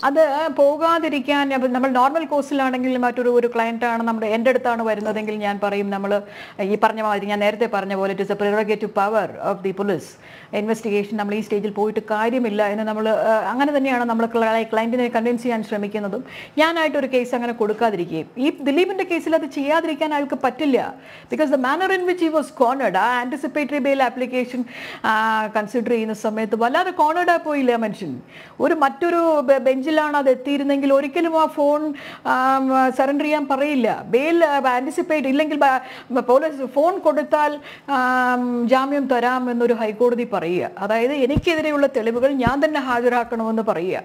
അത് പോകാതിരിക്കാൻ അപ്പൊ നമ്മൾ നോർമൽ കോഴ്സിലാണെങ്കിൽ മറ്റൊരു ഒരു ക്ലയന്റ് ആണ് നമ്മുടെ എൻ്റെ അടുത്താണ് വരുന്നതെങ്കിൽ ഞാൻ പറയും നമ്മൾ ഈ പറഞ്ഞ മാതിരി ഞാൻ നേരത്തെ പറഞ്ഞ പോലെ it is a prerogative power of the police investigation നമ്മൾ ഈ സ്റ്റേജിൽ പോയിട്ട് കാര്യമില്ല എന്ന് നമ്മൾ അങ്ങനെ തന്നെയാണ് നമ്മൾ ക്ലയന്റിനെ കൺവിൻസ് ചെയ്യാൻ ശ്രമിക്കുന്നതും ഞാനായിട്ടൊരു കേസ് അങ്ങനെ കൊടുക്കാതിരിക്കുകയും ഈ ദിലീപിന്റെ കേസിൽ അത് ചെയ്യാതിരിക്കാൻ അയാൾക്ക് പറ്റില്ല because the manner in which he was cornered ആ ആന്റിസിപ്പേറ്ററി ബെയിൽ ആപ്ലിക്കേഷൻ കൺസിഡർ ചെയ്യുന്ന സമയത്ത് വല്ലാതെ കോർണേഡ് പോയില്ല ആ മനുഷ്യൻ ഒരു മറ്റൊരു ബെ- ബെഞ്ചിലാണ് അത് എത്തിയിരുന്നെങ്കിൽ ഒരിക്കലും ആ ഫോൺ സറണ്ടർ ചെയ്യാൻ പറയില്ല ബെയിൽ ആന്റിസിപ്പേറ്റ് ഇല്ലെങ്കിൽ ബ- പോലീസ് ഫോൺ കൊടുത്താൽ ആം, ജാമ്യം തരാം എന്നൊരു ഹൈക്കോടതി പറയുക അതായത് എനിക്കെതിരെയുള്ള തെളിവുകൾ ഞാൻ തന്നെ ഹാജരാക്കണമെന്ന് പറയുക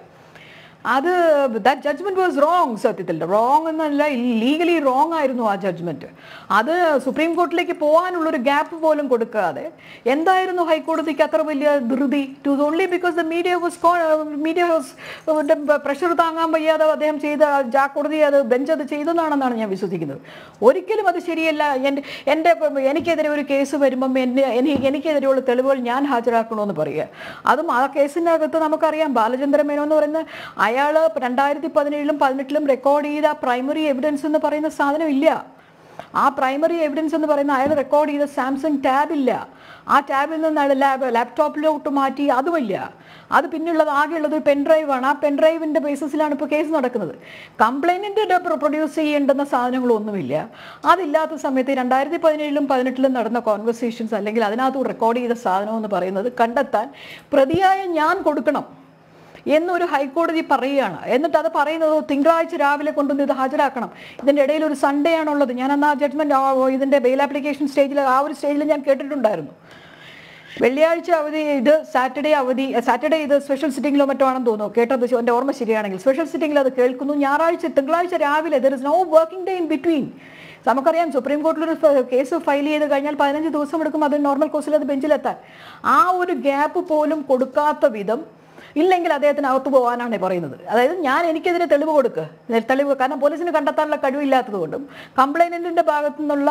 അത് ദാറ്റ് ജഡ്ജ്മെന്റ് വാസ് റോങ് സത്യത്തിൽ റോങ് എന്നല്ല ലീഗലി റോങ് ആയിരുന്നു ആ ജഡ്ജ്മെന്റ് അത് സുപ്രീം കോർട്ടിലേക്ക് പോകാനുള്ള ഒരു ഗ്യാപ്പ് പോലും കൊടുക്കാതെ എന്തായിരുന്നു ഹൈക്കോടതിക്ക് അത്ര വലിയ ധൃതി to only because the media was media pressure താങ്ങാൻ വയ്യാതെ അദ്ദേഹം ചെയ്ത ആ കോടതി അത് ബെഞ്ച് അത് ചെയ്തതാണെന്നാണ് ഞാൻ വിശ്വസിക്കുന്നത് ഒരിക്കലും അത് ശരിയല്ല എൻ്റെ എൻ്റെ ഇപ്പം എനിക്കെതിരെ ഒരു കേസ് വരുമ്പം എൻ്റെ എനി- എനിക്കെതിരെയുള്ള തെളിവുകൾ ഞാൻ ഹാജരാക്കണമെന്ന് പറയുക അതും ആ കേസിനകത്ത് നമുക്കറിയാം ബാലചന്ദ്ര മേനോൻ എന്ന് പറയുന്ന അയാൾ രണ്ടായിരത്തി പതിനേഴിലും പതിനെട്ടിലും റെക്കോർഡ് ചെയ്ത പ്രൈമറി എവിഡൻസ് എന്ന് പറയുന്ന സാധനം ഇല്ല ആ പ്രൈമറി എവിഡൻസ് എന്ന് പറയുന്ന അയാൾ റെക്കോർഡ് ചെയ്ത സാംസങ് ടാബ് ഇല്ല ആ ടാബിൽ നിന്ന് അയാൾ ലാബ് ലാപ്ടോപ്പിലോട്ട് മാറ്റി അതുമില്ല അത് പിന്നുള്ളത് ആകെയുള്ളത് ഒരു പെൻഡ്രൈവ് ആണ് ആ പെൻഡ്രൈവിന്റെ ബേസിസിലാണ് ഇപ്പോൾ കേസ് നടക്കുന്നത് കംപ്ലൈനന്റ് പ്രൊഡ്യൂസ് ചെയ്യേണ്ടുന്ന സാധനങ്ങളൊന്നുമില്ല അതില്ലാത്ത സമയത്ത് രണ്ടായിരത്തി പതിനേഴിലും പതിനെട്ടിലും നടന്ന കോൺവെർസേഷൻസ് അല്ലെങ്കിൽ അതിനകത്ത് റെക്കോർഡ് ചെയ്ത സാധനം എന്ന് പറയുന്നത് കണ്ടെത്താൻ പ്രതിയായ ഞാൻ കൊടുക്കണം എന്നൊരു ഹൈക്കോടതി പറയുകയാണ് എന്നിട്ട് അത് പറയുന്നത് തിങ്കളാഴ്ച രാവിലെ കൊണ്ടുവന്ന് ഇത് ഹാജരാക്കണം ഇതിൻ്റെ ഇടയിൽ ഒരു സൺഡേ ആണുള്ളത് ഞാൻ അന്ന് ആ ജഡ്ജ്മെന്റ് ഇതിൻ്റെ ബെയിൽ ആപ്ലിക്കേഷൻ സ്റ്റേജിൽ ആ ഒരു സ്റ്റേജിൽ ഞാൻ കേട്ടിട്ടുണ്ടായിരുന്നു വെള്ളിയാഴ്ച അവധി ഇത് സാറ്റർഡേ അവധി സാറ്റർഡേ ഇത് സ്പെഷ്യൽ സിറ്റിംഗിലോ മറ്റോ ആണെന്ന് തോന്നുന്നു കേട്ടത് ശ- എൻ്റെ ഓർമ്മ ശരിയാണെങ്കിൽ സ്പെഷ്യൽ സിറ്റിംഗിൽ അത് കേൾക്കുന്നു ഞായറാഴ്ച തിങ്കളാഴ്ച രാവിലെ there is no working day in between നമുക്കറിയാം സുപ്രീം കോർട്ടിലൊരു ഫ- കേസ് ഫയൽ ചെയ്ത് കഴിഞ്ഞാൽ പതിനഞ്ച് ദിവസം എടുക്കും അത് നോർമൽ കോഴ്സിൽ അത് ബെഞ്ചിലെത്താൻ ആ ഒരു ഗ്യാപ്പ് പോലും കൊടുക്കാത്ത വിധം ഇല്ലെങ്കിൽ അദ്ദേഹത്തിന് അകത്ത് പോകാനാണ് പറയുന്നത് അതായത് ഞാൻ എനിക്കെതിരെ തെളിവ് കൊടുക്കുക തെളിവ് കാരണം പോലീസിന് കണ്ടെത്താനുള്ള കഴിവില്ലാത്തത് കൊണ്ടും കംപ്ലൈനന്റിന്റെ ഭാഗത്തു നിന്നുള്ള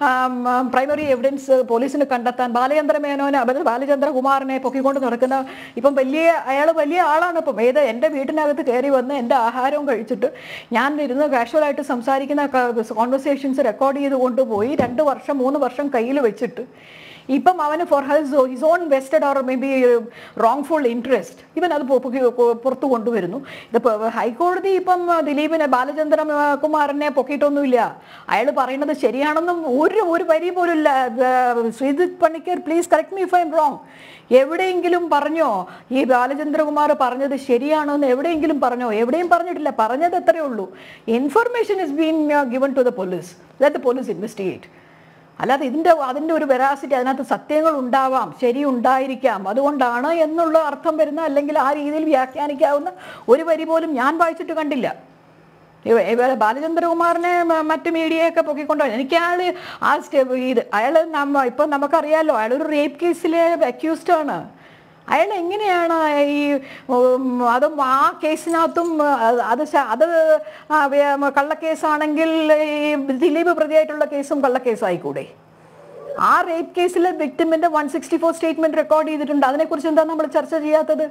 പ്രൈമറി എവിഡൻസ് പോലീസിന് കണ്ടെത്താൻ ബാലചന്ദ്ര മേനോനെ അതായത് ബാലചന്ദ്ര കുമാറിനെ പൊക്കിക്കൊണ്ട് നടക്കുന്ന ഇപ്പം വലിയ അയാൾ വലിയ ആളാണ് ഇപ്പം ഏത് എൻ്റെ വീട്ടിനകത്ത് കയറി വന്ന് എൻ്റെ ആഹാരവും കഴിച്ചിട്ട് ഞാൻ ഇരുന്ന് കാഷ്വലായിട്ട് സംസാരിക്കുന്ന കോൺവെർസേഷൻസ് റെക്കോർഡ് ചെയ്ത് കൊണ്ടുപോയി രണ്ട് വർഷം മൂന്ന് വർഷം കയ്യിൽ വെച്ചിട്ട് ഇപ്പം അവന് for his his own vested or may be wrongful interest ഇവൻ അത് പൊ- പൊക്കി- കൊ- പുറത്തു കൊണ്ടുവരുന്നു ഇതിപ്പോൾ ഹൈക്കോടതി ഇപ്പം ദിലീപിനെ ബാലചന്ദ്ര കുമാറിനെ പൊക്കിയിട്ടൊന്നുമില്ല അയാൾ പറയുന്നത് ശരിയാണെന്നും ഒരു ഒരു വരി പോലും ഇല്ല Sreejith Panicker please correct me if I am wrong എവിടെയെങ്കിലും പറഞ്ഞോ ഈ ബാലചന്ദ്രകുമാർ പറഞ്ഞത് ശരിയാണോ എന്ന് എവിടെയെങ്കിലും പറഞ്ഞോ എവിടെയും പറഞ്ഞിട്ടില്ല പറഞ്ഞത് എത്രയേ ഉള്ളൂ information is been given to the police that the police investigate അല്ലാതെ ഇതിൻ്റെ അതിൻ്റെ ഒരു വെറാസിറ്റി അതിനകത്ത് സത്യങ്ങൾ ഉണ്ടാവാം ശരി ഉണ്ടായിരിക്കാം അതുകൊണ്ടാണ് എന്നുള്ള അർത്ഥം വരുന്ന അല്ലെങ്കിൽ ആ രീതിയിൽ വ്യാഖ്യാനിക്കാവുന്ന ഒരു വരി പോലും ഞാൻ വായിച്ചിട്ട് കണ്ടില്ല ഇവ- ഇവ- ബാലചന്ദ്രകുമാറിനെ മ- മറ്റ് മീഡിയയൊക്കെ പൊക്കിക്കൊണ്ടു എനിക്ക് അയാൾ ആ സ്റ്റെ- ഇത് അയാൾ നമ്മ ഇപ്പം നമുക്കറിയാലോ അയാളൊരു റേപ്പ് കേസിലെ അക്യൂസ്ഡ് ആണ് അയാൾ എങ്ങനെയാണ് ഈ ഉം, അതും ആ കേസിനകത്തും അത് അത് ശ- അത് ആ വേ- കള്ളക്കേസാണെങ്കിൽ ഈ ദിലീപ് പ്രതിയായിട്ടുള്ള കേസും കള്ളക്കേസായിക്കൂടെ ആ റേപ്പ് കേസിലെ വിക്ടിമിന്റെ one sixty four statement record ചെയ്തിട്ടുണ്ട് അതിനെക്കുറിച്ച് എന്താ നമ്മൾ ചർച്ച ചെയ്യാത്തത്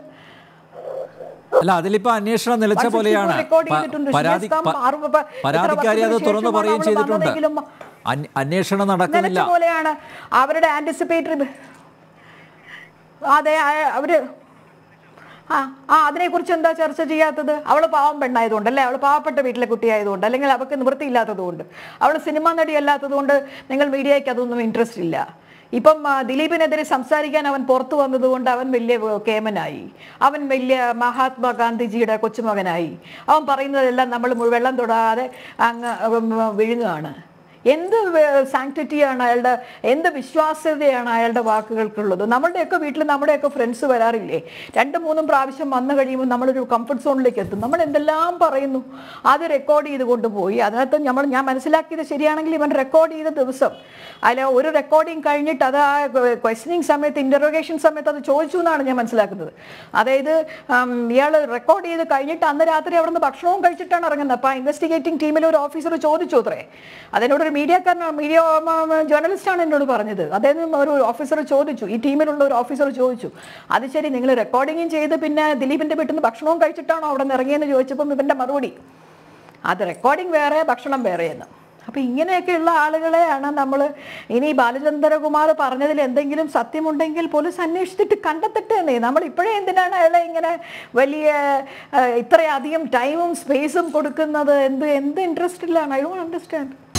അല്ല അതിലിപ്പോ അന്വേഷണം നിലച്ച 164 പോലെയാണ് record പ- ചെയ്തിട്ടുണ്ട്. പരാതി ശിവസ്തംഭ് പ- അറുപ- പ- എത്ര പരാതിക്കാരി അത് വർഷത്തിന് തുറന്നു ശേഷമാണ് പറയുകയും അവൾ ചെയ്തിട്ടുണ്ട് വന്നതെങ്കിലും അന്വ- അന്വേഷണം നടക്കുന്നില്ല നിലച്ച പോലെയാണ് അവരുടെ ആന്റിസിപ്പേറ്ററി അതെ ആ- അവര് ആ ആ അതിനെക്കുറിച്ച് എന്താ ചർച്ച ചെയ്യാത്തത് അവൾ പാവം പെണ്ണായതുകൊണ്ട് അല്ലേ അവൾ പാവപ്പെട്ട വീട്ടിലെ കുട്ടിയായതുകൊണ്ട് അല്ലെങ്കിൽ അവൾക്ക് നിവൃത്തിയില്ലാത്തതുകൊണ്ട് അവൾ സിനിമാ നടി അല്ലാത്തതുകൊണ്ട് നിങ്ങൾ മീഡിയയ്ക്ക് അതൊന്നും ഇൻട്രസ്റ്റ് ഇല്ല ഇപ്പം ആ, ദിലീപിനെതിരെ സംസാരിക്കാൻ അവൻ പുറത്തു വന്നതുകൊണ്ട് അവൻ വലിയ വ- കേമനായി അവൻ വലിയ മഹാത്മാഗാന്ധിജിയുടെ കൊച്ചുമകനായി അവൻ പറയുന്നതെല്ലാം നമ്മൾ വെള്ളം തൊടാതെ അങ്ങ് ഉം, വിഴുങ്ങുകയാണ് എന്ത് സാങ്ക്ടിറ്റിയാണ് അയാളുടെ എന്ത് വിശ്വാസ്യതയാണ് അയാളുടെ വാക്കുകൾക്കുള്ളത് നമ്മളുടെയൊക്കെ വീട്ടിൽ നമ്മുടെയൊക്കെ ഫ്രണ്ട്സ് വരാറില്ലേ രണ്ട് മൂന്നും പ്രാവശ്യം വന്നു കഴിയുമ്പോൾ നമ്മളൊരു കംഫർട്ട് സോണിലേക്ക് എത്തും നമ്മൾ എന്തെല്ലാം പറയുന്നു അത് റെക്കോർഡ് ചെയ്ത് കൊണ്ടുപോയി അതിനകത്ത് നമ്മൾ ഞാൻ മനസ്സിലാക്കിയത് ശരിയാണെങ്കിൽ ഇവൻ റെക്കോർഡ് ചെയ്ത ദിവസം അതിൽ ഒരു റെക്കോർഡിങ് കഴിഞ്ഞിട്ട് അത് ആ ക്വസ്റ്റനിങ് സമയത്ത് ഇൻ്ററോഗേഷൻ സമയത്ത് അത് ചോദിച്ചു എന്നാണ് ഞാൻ മനസ്സിലാക്കുന്നത് അതായത് ഇയാൾ റെക്കോർഡ് ചെയ്ത് കഴിഞ്ഞിട്ട് അന്ന് രാത്രി അവിടെ നിന്ന് ഭക്ഷണവും കഴിച്ചിട്ടാണ് ഇറങ്ങുന്നത് അപ്പോൾ ആ ഇൻവെസ്റ്റിഗേറ്റിംഗ് ടീമിലെ ഒരു ഓഫീസർ ചോദിച്ചു അത്രേ അതിനോടൊരു മീഡിയക്കാരനാണ് മീഡിയ ജേർണലിസ്റ്റാണ് എന്നോട് പറഞ്ഞത് അദ്ദേഹം ഒരു ഓഫീസർ ചോദിച്ചു ഈ ടീമിലുള്ള ഒരു ഓഫീസർ ചോദിച്ചു അത് ശരി നിങ്ങൾ റെക്കോർഡിങ്ങും ചെയ്ത് പിന്നെ ദിലീപിന്റെ വീട്ടിൽ നിന്ന് ഭക്ഷണവും കഴിച്ചിട്ടാണോ അവിടെ നിന്ന് ഇറങ്ങിയെന്ന് ചോദിച്ചപ്പം ഇവന്റെ മറുപടി അത് റെക്കോർഡിംഗ് വേറെ ഭക്ഷണം വേറെയെന്ന് അപ്പൊ ഇങ്ങനെയൊക്കെയുള്ള ആളുകളെയാണ് നമ്മൾ ഇനി ബാലചന്ദ്രകുമാർ പറഞ്ഞതിൽ എന്തെങ്കിലും സത്യമുണ്ടെങ്കിൽ പോലീസ് അന്വേഷിച്ചിട്ട് കണ്ടെത്തട്ടെ എന്നേ നമ്മൾ ഇപ്പോഴേ എന്തിനാണ് അയാളെ ഇങ്ങനെ വലിയ ആ, ഇത്രയധികം ടൈമും സ്പേസും കൊടുക്കുന്നത് എന്ത് എന്ത് ഇൻട്രസ്റ്റിലാണ് ഐ ഡോണ്ട് അണ്ടർസ്റ്റാൻഡ്